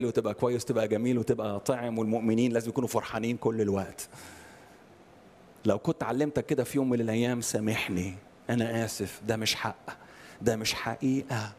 وتبقى كويس وتبقى جميل وتبقى طعم والمؤمنين لازم يكونوا فرحانين كل الوقت لو كنت علمتك كده في يوم من الايام سامحني انا اسف ده مش حق ده مش حقيقه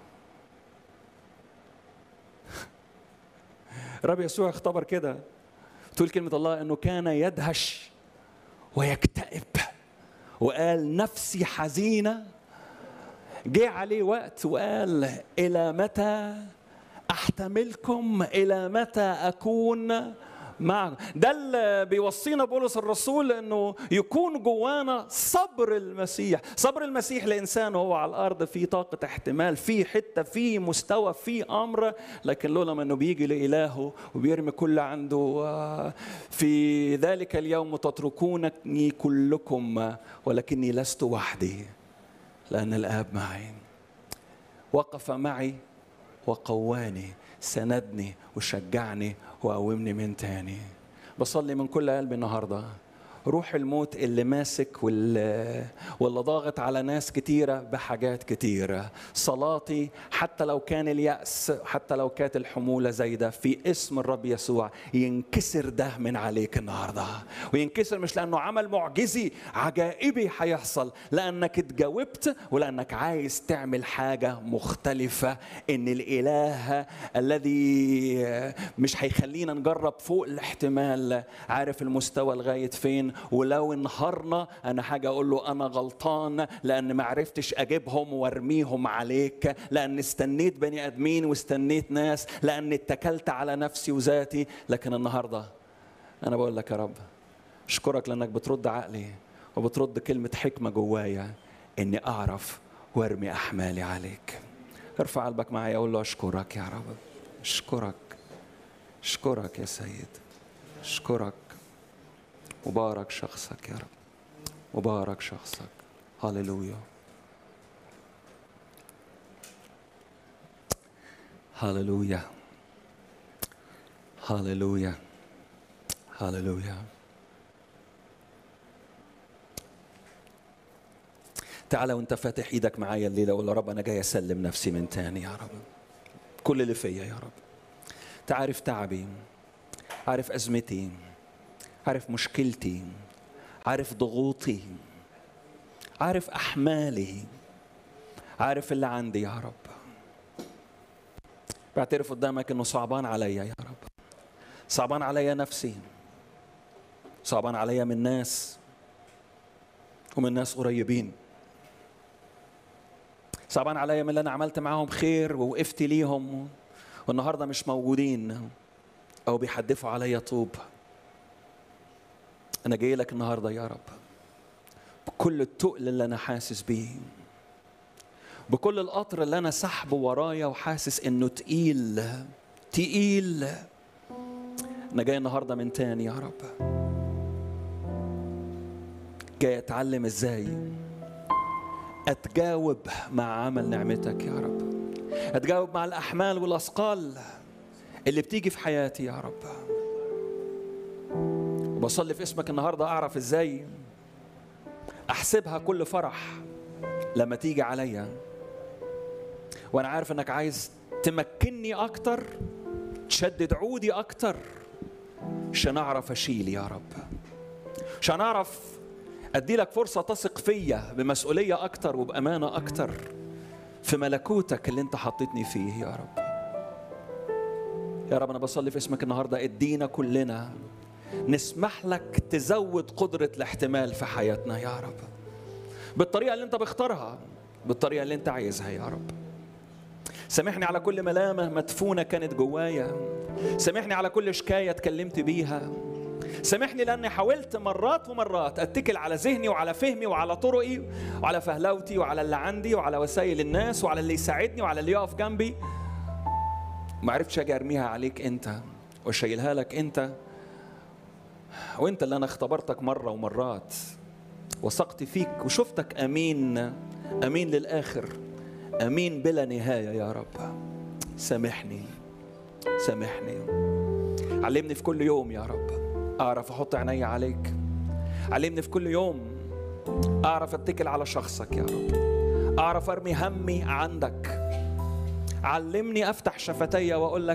رب يسوع اختبر كده تقول كلمه الله انه كان يدهش ويكتئب وقال نفسي حزينه جه عليه وقت وقال الى متى احتملكم الى متى اكون معكم ده اللي بيوصينا بولس الرسول انه يكون جوانا صبر المسيح صبر المسيح لانسان وهو على الارض في طاقه احتمال في حته في مستوى في امر لكن لولا ما انه بيجي لالهه وبيرمي كل عنده في ذلك اليوم تتركونني كلكم ولكني لست وحدي لان الاب معي وقف معي وقواني سندني وشجعني وقومني من تاني بصلي من كل قلبي النهارده روح الموت اللي ماسك واللي, واللي ضاغط على ناس كتيرة بحاجات كتيرة صلاتي حتى لو كان اليأس حتى لو كانت الحمولة زايدة في اسم الرب يسوع ينكسر ده من عليك النهاردة وينكسر مش لأنه عمل معجزي عجائبي هيحصل لأنك اتجاوبت ولأنك عايز تعمل حاجة مختلفة إن الإله الذي مش هيخلينا نجرب فوق الاحتمال عارف المستوى لغاية فين ولو انهارنا انا حاجه اقول له انا غلطان لان ما عرفتش اجيبهم وارميهم عليك لان استنيت بني ادمين واستنيت ناس لان اتكلت على نفسي وذاتي لكن النهارده انا بقول لك يا رب اشكرك لانك بترد عقلي وبترد كلمه حكمه جوايا اني اعرف وارمي احمالي عليك ارفع قلبك معايا اقول له اشكرك يا رب اشكرك اشكرك يا سيد اشكرك مبارك شخصك يا رب مبارك شخصك هللويا هللويا هللويا هللويا تعالى وانت فاتح ايدك معايا الليله وقول يا رب انا جاي اسلم نفسي من تاني يا رب كل اللي فيا يا رب تعرف تعبي عارف ازمتي عارف مشكلتي عارف ضغوطي عارف احمالي عارف اللي عندي يا رب بعترف قدامك انه صعبان عليا يا رب صعبان عليا نفسي صعبان عليا من ناس ومن ناس قريبين صعبان عليا من اللي انا عملت معاهم خير ووقفت ليهم والنهارده مش موجودين او بيحدفوا عليا طوب أنا جاي لك النهاردة يا رب بكل التقل اللي أنا حاسس بيه بكل القطر اللي أنا سحبه ورايا وحاسس إنه تقيل تقيل أنا جاي النهاردة من تاني يا رب جاي أتعلم إزاي أتجاوب مع عمل نعمتك يا رب أتجاوب مع الأحمال والأثقال اللي بتيجي في حياتي يا رب وبصلي في اسمك النهارده اعرف ازاي احسبها كل فرح لما تيجي عليا وانا عارف انك عايز تمكنني اكتر تشدد عودي اكتر عشان اعرف اشيل يا رب عشان اعرف ادي لك فرصه تثق فيا بمسؤوليه اكتر وبامانه اكتر في ملكوتك اللي انت حطيتني فيه يا رب يا رب انا بصلي في اسمك النهارده ادينا كلنا نسمح لك تزود قدرة الاحتمال في حياتنا يا رب بالطريقة اللي انت بختارها بالطريقة اللي انت عايزها يا رب سامحني على كل ملامة مدفونة كانت جوايا سامحني على كل شكاية اتكلمت بيها سامحني لاني حاولت مرات ومرات اتكل على ذهني وعلى فهمي وعلى طرقي وعلى فهلوتي وعلى اللي عندي وعلى وسائل الناس وعلى اللي يساعدني وعلى اللي يقف جنبي ما عرفتش اجي ارميها عليك انت واشيلها لك انت وانت اللي انا اختبرتك مره ومرات وثقت فيك وشفتك امين امين للاخر امين بلا نهايه يا رب سامحني سامحني علمني في كل يوم يا رب اعرف احط عيني عليك علمني في كل يوم اعرف اتكل على شخصك يا رب اعرف ارمي همي عندك علمني افتح شفتي واقول لك